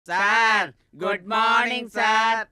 Sir good morning sir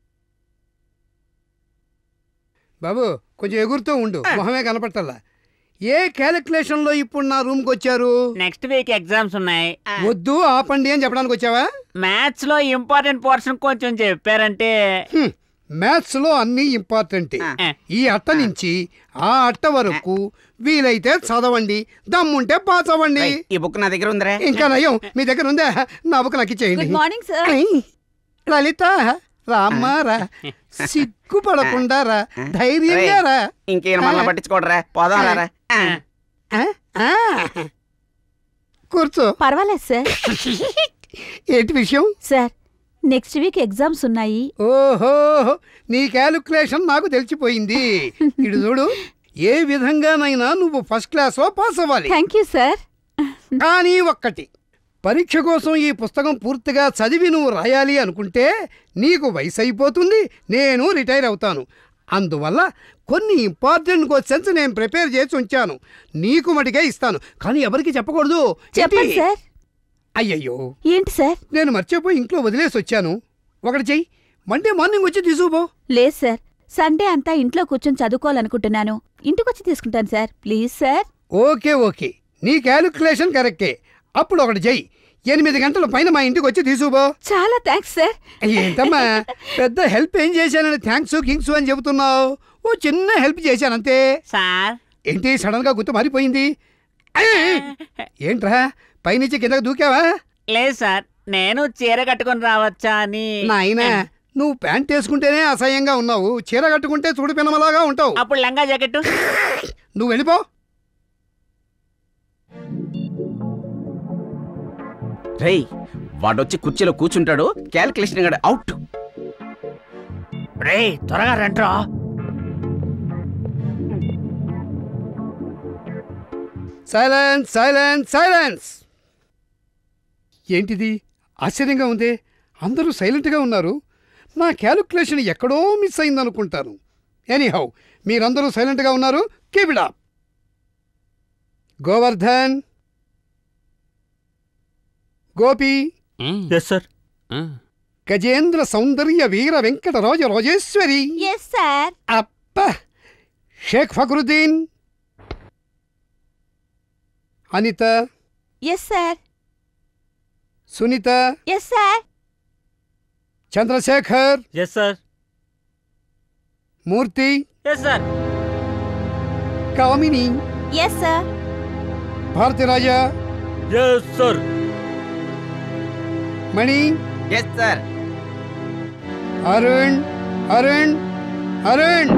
బాబు కొంచెం ఎగురుతూ ఉండు మొహమే కనపట్టల్లా ఏ క్యాలిక్యులేషన్ లో ఇప్పుడు నా రూమ్ కి వచ్చారు నెక్స్ట్ వీక్ ఎగ్జామ్స్ ఉన్నాయి వద్దు ఆపండి అని చెప్పడానికి వచ్చావా మ్యాథ్స్ లో ఇంపార్టెంట్ పోర్షన్ కొంచెం చెప్పారంటే మ్యాథ్స్ లో అన్ని ఇంపార్టెంట్ ఆ. ఈ అట్ట నుంచి ఆ అట్ట వరకు వీలైతే చదవండి దమ్ముంటే పాస్ అవ్వండి రేయ్, ఈ బుక్ నా దగ్గర ఉందిరా ఇంకా నయం మీ దగ్గర ఉందా నా బుక్ నాకు ఇచ్చేయండి good morning sir I, Lalitha రామ్మా రా సిగ్గుపడకుండా రా ధైర్యంగా రా ఇంకేం మళ్ళీ పట్టించుకోడరా పోదాం రా ఆ, ఆ. కూర్చో పర్వాలేదు సార్ ఏంటి విషయం సార్ నెక్స్ట్ వీక్ ఎగ్జామ్స్ ఉన్నాయి ఓహో నీ క్యాలిక్యులేషన్ నాకు తెలిసిపోయింది ఇటు చూడు ఏ విధంగానైనా నువ్వు ఫస్ట్ క్లాస్లో పాస్ అవ్వాలి థ్యాంక్ యూ సార్ కానీ ఒక్కటి పరీక్ష కోసం ఈ పుస్తకం పూర్తిగా చదివి నువ్వు రాయాలి అనుకుంటే నీకు వయసు అయిపోతుంది నేను రిటైర్ అవుతాను అందువల్ల కొన్ని ఇంపార్టెంట్ క్వశ్చన్స్ నేను ప్రిపేర్ చేసి ఉంచాను నీకు మటుకే ఇస్తాను కానీ ఎవరికి చెప్పకూడదు చెప్పండి ఏంటి? సార్ అయ్యయ్యో ఏంటి సార్ నేను మర్చిపోయి ఇంట్లో వదిలేసి వచ్చాను ఒకటి చెయ్యి మండే మార్నింగ్ వచ్చి తీసుకుపో లేదు సార్ సండే అంతా ఇంట్లో కూర్చొని చదువుకోవాలనుకుంటున్నాను ఇంటికొచ్చి తీసుకుంటాను sir please sir okay okay నీ క్యాలిక్యులేషన్ కరెక్టే అప్పుడు ఒకటి చెయ్యి ఎనిమిది గంటల పైన మా ఇంటికి వచ్చి తీసుకుపో చాలా థ్యాంక్స్ సార్ ఏంటమ్మా పెద్ద హెల్ప్ ఏం చేశానని థ్యాంక్స్ కింగ్స్ అని చెబుతున్నావు ఓ చిన్న హెల్ప్ చేశానంతే సార్ ఏంటి సడన్ గా గుర్తు మారిపోయింది ఏయ్! ఏంట్రా పైనుంచి కిందకు దూకావా లేదు సార్ నేను చీర కట్టుకొని రావచ్చా అని నాయనా నువ్వు ప్యాంట్ వేసుకుంటేనే అసహ్యంగా ఉన్నావు చీర కట్టుకుంటే చూడు పినమలాగా ఉంటావు అప్పుడు లంగా జాకెట్ నువ్వు వెళ్ళిపో రేయ్ వాడొచ్చి కుర్చీలో కూర్చుంటాడు క్యాలిక్యులేషన్ గడ అవుట్ రే త్వరగా రండ్రా సైలెన్స్ సైలెన్స్ సైలెన్స్ ఏంటిది ఆశ్చర్యంగా ఉంది అందరూ సైలెంట్గా ఉన్నారు నా క్యాలిక్యులేషన్ ఎక్కడో మిస్ అయిందనుకుంటాను ఎనీహౌ మీరందరూ సైలెంట్గా ఉన్నారు కీపిడా Govardhan Gopi yes sir Gajendra Soundarya Veera Venkata Raja Rajeshwari yes sir అప్ప Sheikh Fakruddin Anitha yes sir Sunitha yes sir Chandrashekhar yes sir Murthy yes sir Kamini yes sir Bharathiraja yes sir Mani yes sir Arun Arun Arun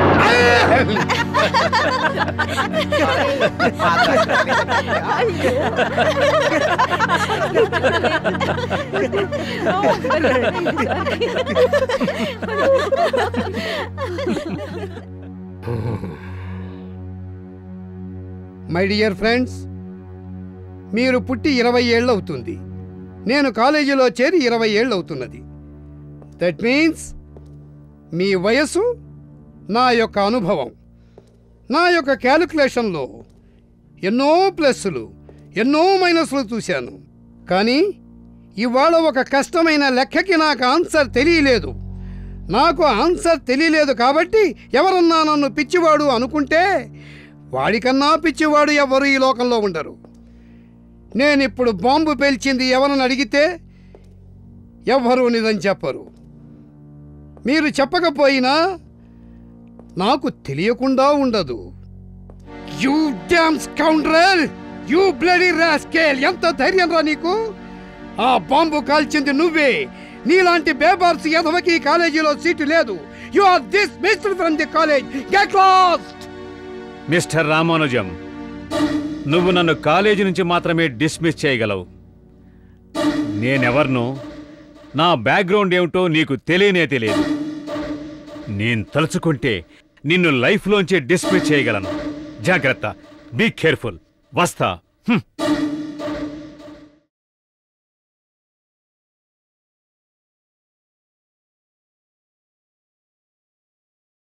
my dear friends మీరు పుట్టి ఇరవై ఏళ్ళు అవుతుంది నేను కాలేజీలో చేరి ఇరవై ఏళ్ళు అవుతున్నది దట్ మీన్స్ మీ వయసు నా యొక్క అనుభవం నా యొక్క క్యాలిక్యులేషన్లో ఎన్నో ప్లస్లు ఎన్నో మైనస్లు చూశాను కానీ ఇవాళ ఒక కష్టమైన లెక్కకి నాకు ఆన్సర్ తెలియలేదు నాకు ఆన్సర్ తెలియలేదు కాబట్టి ఎవరన్నా నన్ను పిచ్చివాడు అనుకుంటే వాడికన్నా పిచ్చివాడు ఎవరు ఈ లోకంలో ఉండరు నేనిప్పుడు బాంబు పేల్చింది ఎవరని అడిగితే ఎవ్వరూ నిజం చెప్పరు మీరు చెప్పకపోయినా నాకు తెలియకుండా ఉండదు you damn scoundrel you bloody rascal ఎంత ధైర్యం రా నీకు ఆ బాంబు కాల్చింది నువ్వే నీలాంటి బేబార్స్ ఎదవకి ఈ కాలేజీలో సీటు లేదు you are this mister from the college get lost mister Ramanujam నువ్వు నన్ను కాలేజీ నుంచి మాత్రమే డిస్మిస్ చేయగలవు నేనెవర్నో నా బ్యాక్గ్రౌండ్ ఏమిటో నీకు తెలియనే తెలియదు నేను తలుచుకుంటే నిన్ను లైఫ్లోంచి డిస్మిస్ చేయగలను జాగ్రత్త బీ కేర్ఫుల్ వస్తా హ్మ్.